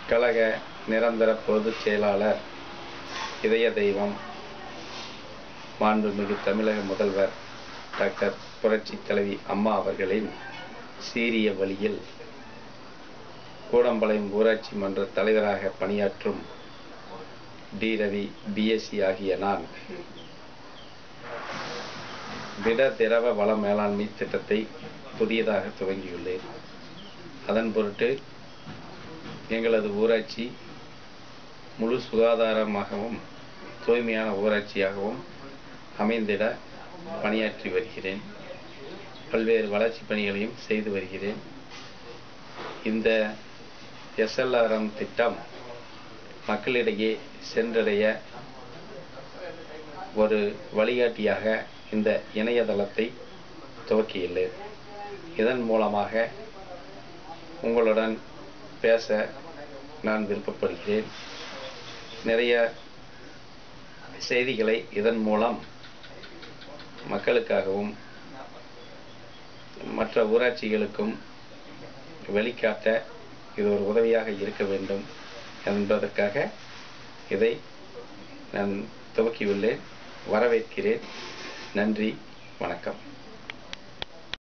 கழக நிரந்தர பொதுச் செயலாளர் இதய தெய்வம் மாண்புமிகு தமிழக முதல்வர் டாக்டர் புரட்சித் தலைவி அம்மா அவர்களின் சீரிய வழியில் கூடம்பாளையம் ஊராட்சி மன்ற தலைவராக பணியாற்றும் டி ரவி பிஎஸ்சி ஆகிய நான் திட திரவ வள மேலாண்மை திட்டத்தை புதியதாக துவங்கியுள்ளேன் அதன் பொருட்டு எங்களது ஊராட்சி முழு சுகாதாரமாகவும் தூய்மையான ஊராட்சியாகவும் அமைந்திட பணியாற்றி வருகிறேன் பல்வேறு வளர்ச்சி பணிகளையும் செய்து வருகிறேன் இந்த எஸ்எல்ஆர்எம் திட்டம் மக்களிடையே சென்றடைய ஒரு வழிகாட்டியாக இந்த இணையதளத்தை துவக்கியுள்ளேன் இதன் மூலமாக உங்களுடன் பேச நான் விருப்பப்படுகிறேன் நிறைய செய்திகளை இதன் மூலம் மக்களுக்காகவும் மற்ற ஊராட்சிகளுக்கும் வெளிக்காட்ட இது ஒரு உதவியாக இருக்க வேண்டும் என்பதற்காக இதை நான் துவக்கியுள்ளேன் வரவேற்கிறேன் நன்றி வணக்கம்